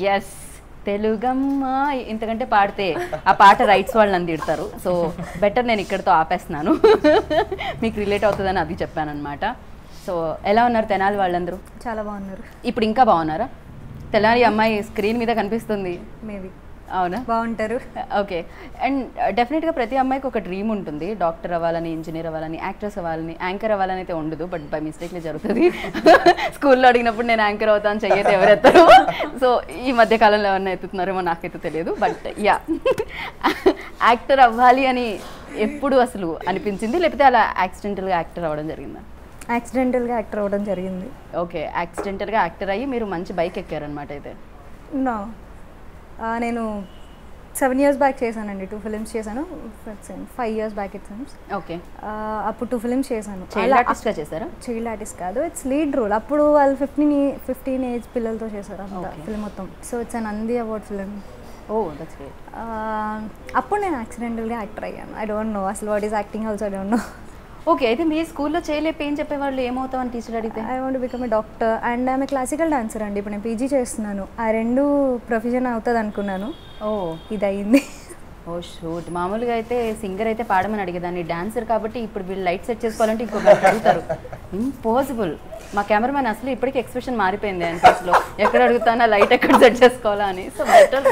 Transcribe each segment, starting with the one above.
Yes తెలుగమ్మ ఇంతకంటే పాడితే ఆ పాట రైట్స్ వాళ్ళు నన్ను తిడతారు సో బెటర్ నేను ఇక్కడితో ఆపేస్తున్నాను మీకు రిలేట్ అవుతుందని అది చెప్పాను అనమాట సో ఎలా ఉన్నారు తెనాలి వాళ్ళందరూ చాలా బాగున్నారు ఇప్పుడు ఇంకా బాగున్నారా తెనాలి అమ్మాయి స్క్రీన్ మీద కనిపిస్తుంది మేబీ అవునా బాగుంటారు ఓకే అండ్ డెఫినెట్గా ప్రతి అమ్మాయికి ఒక డ్రీమ్ ఉంటుంది డాక్టర్ అవ్వాలని ఇంజనీర్ అవ్వాలని యాక్ట్రెస్ అవ్వాలని యాంకర్ అవ్వాలని అయితే ఉండదు బట్ బై మిస్టేక్లే జరుగుతుంది స్కూల్లో అడిగినప్పుడు నేను యాంకర్ అవుతాను చెయ్యతే ఎవరెత్తారు సో ఈ మధ్య కాలంలో ఎవరైనా ఎత్తుతున్నారేమో నాకైతే తెలియదు బట్ యా యాక్టర్ అవ్వాలి అని ఎప్పుడు అసలు అనిపించింది లేకపోతే అలా యాక్సిడెంటల్గా యాక్టర్ అవ్వడం జరిగిందా యాక్సిడెంటల్గా యాక్టర్ అవ్వడం జరిగింది ఓకే యాక్సిడెంటల్గా యాక్టర్ అయ్యి మీరు మంచి బైక్ ఎక్కారనమాట అయితే నో నేను సెవెన్ ఇయర్స్ బ్యాక్ చేశానండి టూ ఫిలిమ్స్ చేశాను five years back it films okay అప్పుడు టూ ఫిలిమ్స్ చేశాను చైల్డ్ ఆర్టిస్ట్గా చేశారా చైల్డ్ ఆర్టిస్ట్ కాదు ఇట్స్ లీడ్ రోల్ అప్పుడు వాళ్ళు ఫిఫ్టీన్ ఫిఫ్టీన్ ఏజ్ పిల్లలతో చేశారు అంత Okay. ఫిల్మ్ మొత్తం so it's an Nandi award film oh that's great అప్పుడు నేను యాక్సిడెంటల్గా యాక్టర్ అయ్యాను ఐ డోంట్ నో అసలు what is acting also I don't know okay అయితే మీ స్కూల్లో చేయలేపు ఏం చెప్పేవాళ్ళు ఏమవుతావు అని టీచర్ అడిగితే I want become a doctor and ఆమె క్లాసికల్ డాన్సర్ అండి ఇప్పుడు నేను పీజీ చేస్తున్నాను ఆ రెండు ప్రొఫెషన్ అవుతుంది అనుకున్నాను ఓ ఇది అయింది ఓ షూట్ మామూలుగా అయితే సింగర్ అయితే పాడమని అడిగేదాన్ని డాన్సర్ కాబట్టి ఇప్పుడు వీళ్ళు లైట్ సెట్ చేసుకోవాలంటే ఇంకో గంట అడుగుతారు ఇంపాసిబుల్ మా కెమెరామెన్ అసలు ఇప్పటికీ ఎక్స్ప్రెషన్ మారిపోయింది ఆయన ఫస్ట్లో ఎక్కడ అడుగుతానా లైట్ ఎక్కడ సెట్ చేసుకోవాలా అని సో బెటర్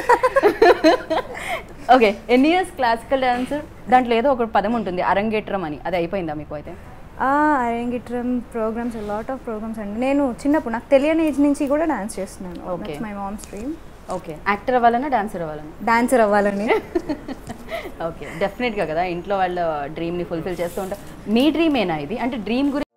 ఓకే ఎన్ని ఇయర్స్ క్లాసికల్ డాన్సర్ దాంట్లో ఏదో ఒక పదం ఉంటుంది అరంగేట్రం అని అది అయిపోయిందా మీకు అయితే arangetram programs lot of programs అండి నేను చిన్నప్పుడు నాకు తెలియని ఏజ్ నుంచి కూడా డాన్స్ చేస్తున్నాను Okay. My mom stream okay actor అవ్వాలన్నా డాన్సర్ అవ్వాలన్నా డాన్సర్ అవ్వాలని ఓకే డెఫినెట్గా కదా ఇంట్లో వాళ్ళ డ్రీమ్ని ఫుల్ఫిల్ చేస్తూ ఉంటారు మీ డ్రీమేనా ఇది అంటే డ్రీమ్ గురించి